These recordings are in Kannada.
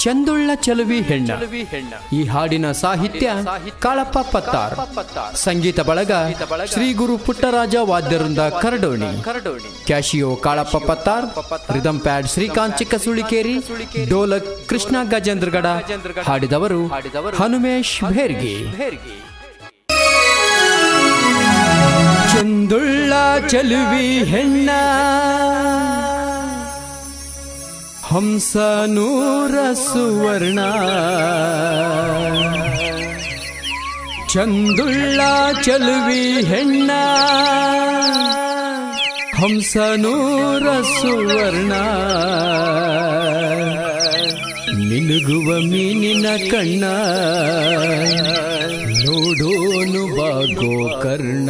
ಚಂದುಳ್ಳ ಚಲುವಿ ಹೆಣ್ಣ ಈ ಹಾಡಿನ ಸಾಹಿತ್ಯ ಕಾಳಪ್ಪ ಪತ್ತಾರ್ ಸಂಗೀತ ಬಳಗ ಶ್ರೀ ಗುರು ಪುಟ್ಟರಾಜ ವಾದ್ಯರಿಂದ Karadoni Casio Kalappa Pattar rhythm pad Srikanth Chikkasulikeri dholak Krishna Gajendragad ಹಾಡಿದವರು ಹನುಮೇಶ್ ಭೇರ್ಗಿ ಚಂದುಳ್ಳ ಚಲುವಿ ಹೆಣ್ಣ ಹಂಸ ನೂರ ಸುವರ್ಣ ಚಂದುಳ್ಳ ಚಲುವಿ ಹೆಣ್ಣ ಹಂಸ ನೂರ ಸುವರ್ಣ ನಿಲುಗುವ ಮೀನಿನ ಕಣ್ಣ ನೋಡೋನು ಬಾಗೋ ಕರ್ಣ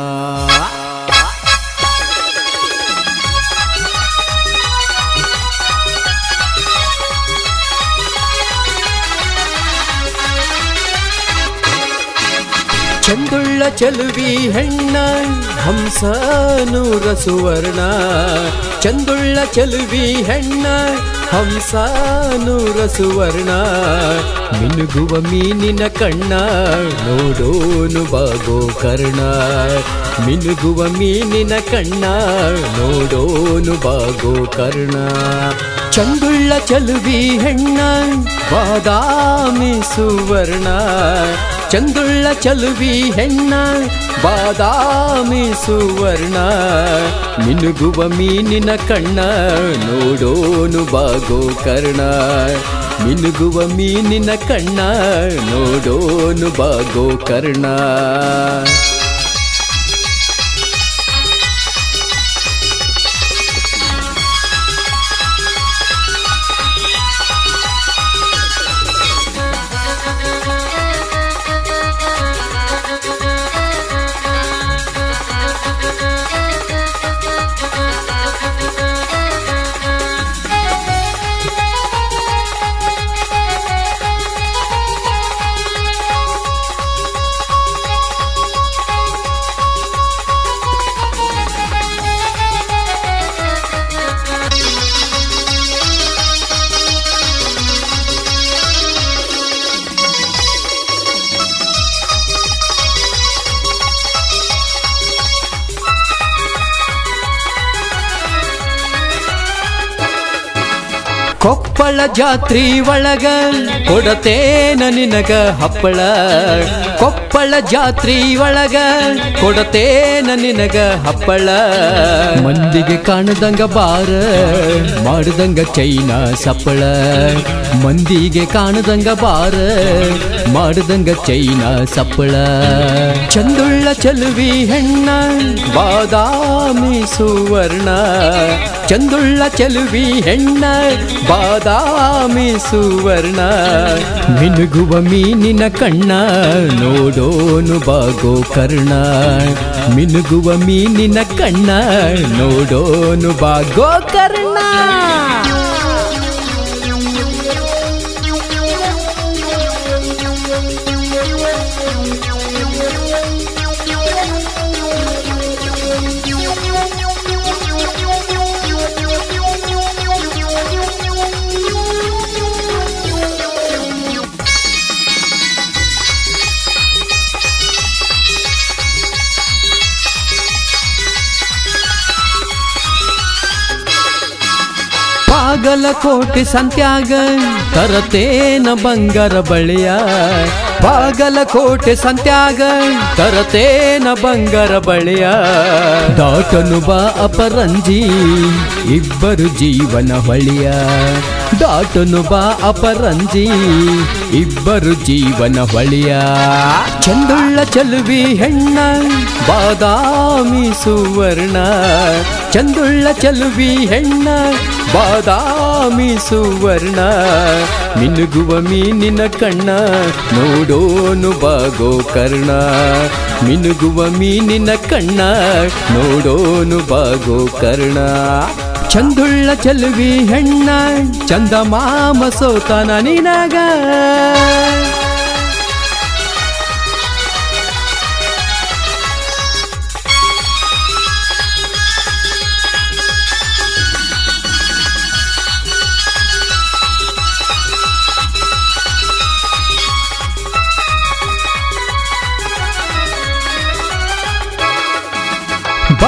ಚಂದುಳ್ಳ ಚಲುವಿ ಹೆಣ್ಣ ಹಂಸ ನೂರ ಸುವರ್ಣ ಚಂದುಳ್ಳ ಚಲುವಿ ಹೆಣ್ಣ ಹಂಸ ನೂರ ಸುವರ್ಣ ಮಿನುಗುವ ಮೀನಿನ ಕಣ್ಣ ನೋಡೋನು ಬಾಗೋ ಕರ್ಣ ಮಿನುಗುವ ಮೀನಿನ ಕಣ್ಣ ನೋಡೋನು ಬಾಗೋ ಕರ್ಣ ಚಂದುಳ್ಳ ಚಲುವಿ ಹೆಣ್ಣ ಬಾದಾಮಿ ಸುವರ್ಣ ಚಂದುಳ್ಳ ಚಲುವಿ ಹೆಣ್ಣ ಬಾದಾಮಿ ಸುವರ್ಣ ಮಿನುಗುವ ಮೀನಿನ ಕಣ್ಣ ನೋಡೋನು ಬಾಗೋ ಕರ್ಣ ಮಿನುಗುವ ಮೀನಿನ ಕಣ್ಣ ನೋಡೋನು ಬಾಗೋ ಕರ್ಣ ಕೊಪ್ಪಳ ಜಾತ್ರಿ ಒಳಗ ಕೊಡತೇನ ನಿನಗ ಹಪ್ಪಳ ಕೊಪ್ಪಳ ಜಾತ್ರಿ ಒಳಗ ಕೊಡತೇನ ನಿನಗ ಹಪ್ಪಳ ಮಂದಿಗೆ ಕಾಣದಂಗ ಬಾರ ಮಾಡದಂಗ ಚೈನ ಸಪ್ಪಳ ಮಂದಿಗೆ ಕಾಣದಂಗ ಬಾರ ಮಾಡದಂಗ ಚೈನ ಸಪ್ಪಳ ಚಂದುಳ್ಳ ಚಲುವಿ ಹೆಣ್ಣ ಬಾದಾಮಿ ಸುವರ್ಣ ಚಂದುಳ್ಳ ಚಲುವಿ ಹೆಣ್ಣ ಬಾದಾಮಿ ಸುವರ್ಣ ಮಿನುಗುವ ಮೀನಿನ ಕಣ್ಣ ನೋಡೋನು ಬಾಗೋ ಕರ್ಣ ಮಿನುಗುವ ಮೀನಿನ ಕಣ್ಣ ನೋಡೋನು ಬಾಗೋ ಕರ್ಣ ಬಾಗಲಕೋಟೆ ಸಂತ್ಯಾಗ ತರತೇನ ಬಂಗಾರ ಬಳಿಯ ಬಾಗಲಕೋಟೆ ಸಂತ್ಯಾಗ ತರತೇನ ಬಂಗಾರ ಬಳಿಯ ದಾಟನು ಬಾ ಅಪರಂಜಿ ಇಬ್ಬರು ಜೀವನ ಹೊಳಿಯ ದಾಟನು ಬಾ ಅಪರಂಜಿ ಇಬ್ಬರು ಜೀವನ ಹೊಳಿಯ ಚಂದುಳ್ಳ ಚಲುವಿ ಹೆಣ್ಣ ಬಾದಾಮಿ ಸುವರ್ಣ ಚಂದುಳ್ಳ ಚಲುವಿ ಹೆಣ್ಣ ಬಾದಾಮಿ ಸುವರ್ಣ ಮಿನುಗುವ ಮೀನಿನ ಕಣ್ಣ ನೋಡೋನು ಬಾಗೋ ಕರ್ಣ ಮಿನುಗುವ ಮೀನಿನ ಕಣ್ಣ ನೋಡೋನು ಬಾಗೋ ಕರ್ಣ ಚಂದುಳ್ಳ ಚಲುವಿ ಹೆಣ್ಣ ಚಂದ ಮಾಮ ಸೋತನ ನಿನಗ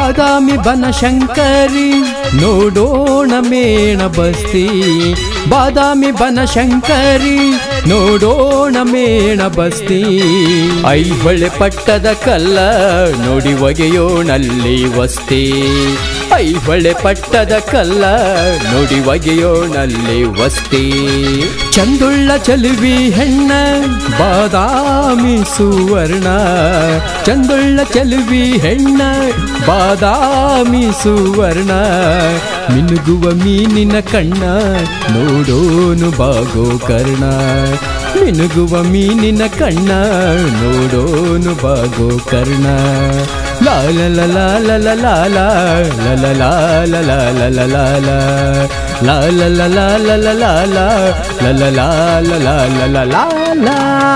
ಬಾದಾಮಿ ಬನಶಂಕರಿ ನೋಡೋಣ ಮೇಣ ಬಸ್ತಿ ಬಾದಾಮಿ ಬನಶಂಕರಿ ನೋಡೋಣ ಮೇಣ ಬಸ್ತಿ ಐಹೊಳೆ ಪಟ್ಟದ ಕಲ್ಲ ನೋಡಿ ಒಗೆಯೋಣಲ್ಲಿ ವಸ್ತಿ ಐಹೊಳೆ ಪಟ್ಟದ ಕಲ್ಲ ನೋಡಿ ಒಗೆಯೋಣಲ್ಲಿ ವಸ್ತಿ ಚಂದುಳ್ಳ ಚಲುವಿ ಹೆಣ್ಣ ಬಾದಾಮಿ ಸುವರ್ಣ ಚಂದುಳ್ಳ ಚಲುವಿ ಹೆಣ್ಣ ಬಾದಾಮಿ ಸುವರ್ಣ ಮಿನುಗುವ ಮೀನಿನ ಕಣ್ಣ ನೋಡೋನು ಬಾಗೋ ಕರ್ಣ ಮಿನುಗುವ ಮೀನಿನ ಕಣ್ಣ ನೋಡೋನು ಬಾಗೋ ಕರ್ಣ ಲಾಲ ಲಾಲ ಲಾಲ ಲಾಲ ಲಾಲ ಲಾಲ ಲಾಲ ಲಾಲ ಲಾಲ ಲಾಲ ಲಾಲ ಲಾಲ ಲಾಲ ಲಾಲ ಲಾಲ